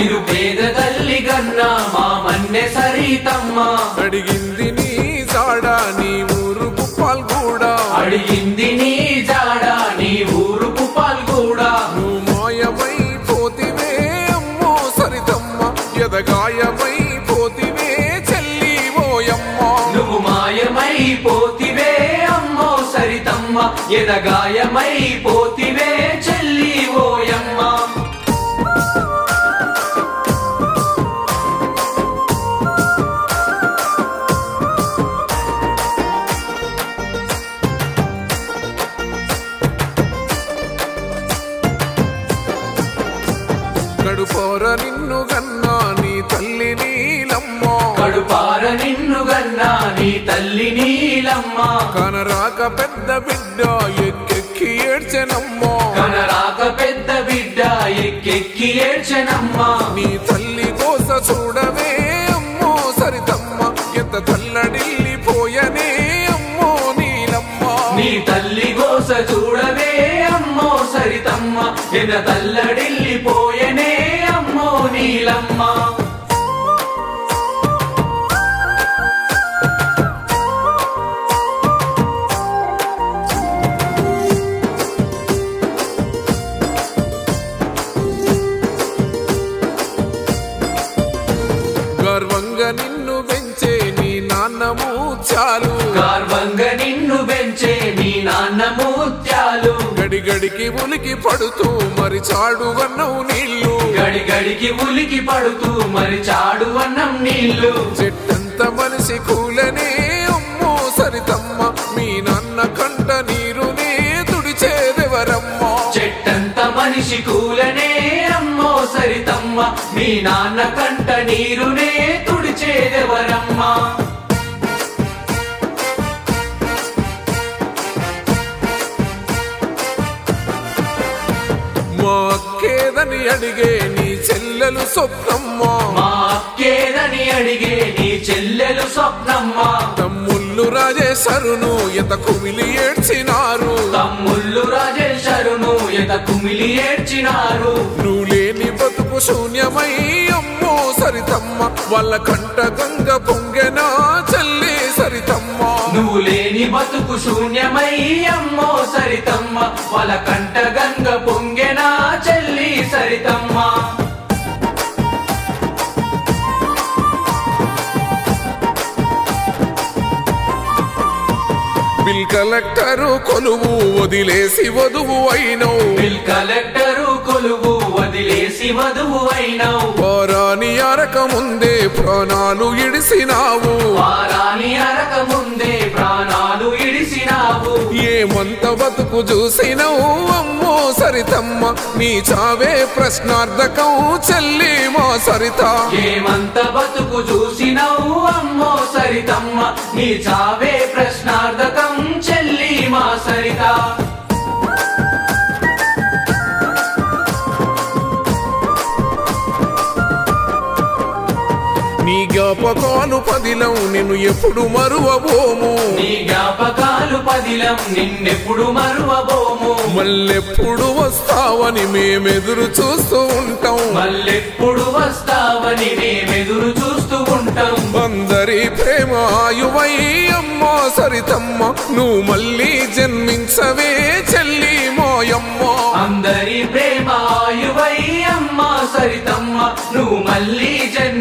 నిరుపేద తల్లి గన్నా మా మన్నె సరితమ్మ అడిగింది నీ జాడ నీ ఊరు పాల్గూడా అడిగింది నీ జాడ నీ ఊరుకు పాల్గూడా నువ్వు మాయమై పోతివే అమ్మో సరితమ్మ ఎదగాయమై పోతివే చెల్లి ఓయమ్మ నువ్వు మాయమై పోతివే అమ్మో సరితమ్మ ఎదగాయమై పోతివే చెల్లి ఓయమ్మ కడుపోర నిన్ను గన్నా నీ తల్లి నీలమ్మ కడుపార నిన్ను గన్నా నీ తల్లి నీలమ్మ కనరాక పెద్ద బిడ్డ ఎక్కెక్కి ఏడ్చెనమ్మో కనరాక పెద్ద బిడ్డ ఎక్కెక్కి ఏడ్చెనమ్మ నీ తల్లి కోస చూడవే అమ్మో సరితమ్మ ఎంత తల్లడిల్లిపోయనే అమ్మో నీలమ్మ నీ తల్లి గోస చూడవే అమ్మో సరితమ్మ ఎన తల్లడిల్లిపోయనే అమ్మో నీలమ్మ గర్వంగా నిన్ను పెంచే నీ నాన్నము చాలు గర్వంగా నిన్ను పెంచే మీ నాన్న ముత్యాలు గడి గడికి ఉలికి పడుతూ మరి చాడు అన్నవు నీళ్లు గడి గడికి ఉలికి పడుతూ మరి చాడు అన్నం నీళ్లు చెట్టంత మనిషి కూలనే అమ్మో సరితమ్మ మీ నాన్న కంట నీరునే తుడిచేదెవరమ్మా చెట్టంత మనిషి కూలనే అమ్మో సరితమ్మ మీ నాన్న కంట నీరునే తుడిచేదెవరమ్మా మా అక్కేదని అడిగే నీ చెల్లెలు స్వప్నమ్మ మా అక్కేదని అడిగే నీ చెల్లెలు స్వప్నమ్మ తమ్ముళ్ళు రాజేశరును ఎంత కుమిలి ఏడ్చినారు తమ్ముళ్ళు రాజేశరును ఎత కుమిలి ఏడ్చినారు నువ్వు లేని బతుకు శూన్యమై అమ్మో సరితమ్మ వాళ్ళ కంట గంగ పొంగెనా చెల్లి సరితమ్మ నువ్వు లేని బతుకు శూన్యమై అమ్మో సరితమ్మ వాళ్ళ కంట గంగ పొంగెనా చెల్లి సరితమ్మ బిల్ కలెక్టరు కొలువు వదిలేసి వధువు అయినవు బిల్ కలెక్టరు కొలువు వదిలేసి వధువు అయినావు వారాని అరక ముందే ప్రాణాలు ఇడిసినావు వారాని అరక ముందే ప్రాణాలు ఇడిసినావు ఏమంత బతుకు చూసినవు అమ్మో సరితమ్మ నీ చావే ప్రశ్నార్థకం చెల్లి మా సరిత ఏమంత బతుకు చూసినావు అమ్మో సరితమ్మ నీ చావే ప్రశ్నార్థకం చెల్లి మా సరిత నీ జ్ఞాపకాలు పదిలం నిన్ను ఎప్పుడు మరువబోము నీ జ్ఞాపకాలు పదిలం నిన్నెప్పుడు మరువబోము మళ్ళెప్పుడు వస్తావని మేమెదురు చూస్తూ ఉంటాం మళ్ళెప్పుడు వస్తావని మేమెదురు చూస్తూ ఉంటాం అందరి ప్రేమ ఆయువై అమ్మా సరితమ్మ నువ్వు మళ్ళీ జన్మించవే చెల్లి మోయమ్మ అందరి ప్రేమాయువై అమ్మ సరితమ్మ నువ్వు మళ్ళీ జన్మ